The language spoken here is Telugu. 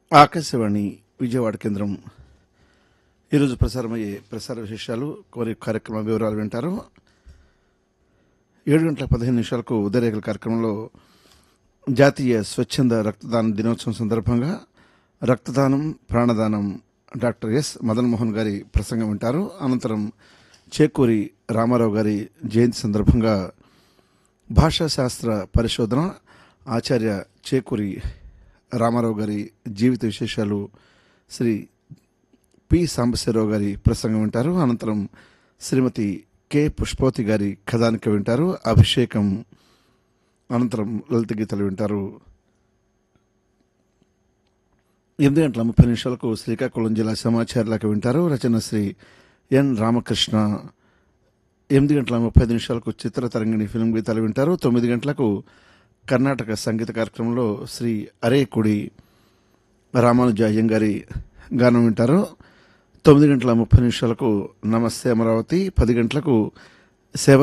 ఆకాశవాణి విజయవాడ కేంద్రం ఈరోజు ప్రసారమయ్యే ప్రసార విశేషాలు కోరి కార్యక్రమ వివరాలు వింటారు ఏడు గంటల పదిహేను నిమిషాలకు ఉదయరేఖల కార్యక్రమంలో జాతీయ స్వచ్ఛంద రక్తదాన దినోత్సవం సందర్భంగా రక్తదానం ప్రాణదానం డాక్టర్ ఎస్ మదన్ మోహన్ గారి ప్రసంగం వింటారు అనంతరం చేకూరి రామారావు గారి జయంతి సందర్భంగా భాషా శాస్త్ర పరిశోధన ఆచార్య చేకూరి రామారావు గారి జీవిత విశేషాలు శ్రీ పి సాంబశివరావు గారి ప్రసంగం వింటారు అనంతరం శ్రీమతి కె పుష్పవతి గారి కథానిక వింటారు అభిషేకం అనంతరం లలిత గీతలు వింటారు ఎనిమిది గంటల ముప్పై నిమిషాలకు శ్రీకాకుళం జిల్లా సమాచారాలకు వింటారు రచన శ్రీ ఎన్ రామకృష్ణ ఎనిమిది గంటల ముప్పై నిమిషాలకు చిత్ర తరంగిణి ఫిల్మ్ గీతాలు వింటారు తొమ్మిది గంటలకు కర్ణాటక సంగీత కార్యక్రమంలో శ్రీ అరేకుడి రామానుజ అయ్యంగారి గానం వింటారు తొమ్మిది గంటల ముప్పై నిమిషాలకు నమస్తే అమరావతి పది గంటలకు సేవ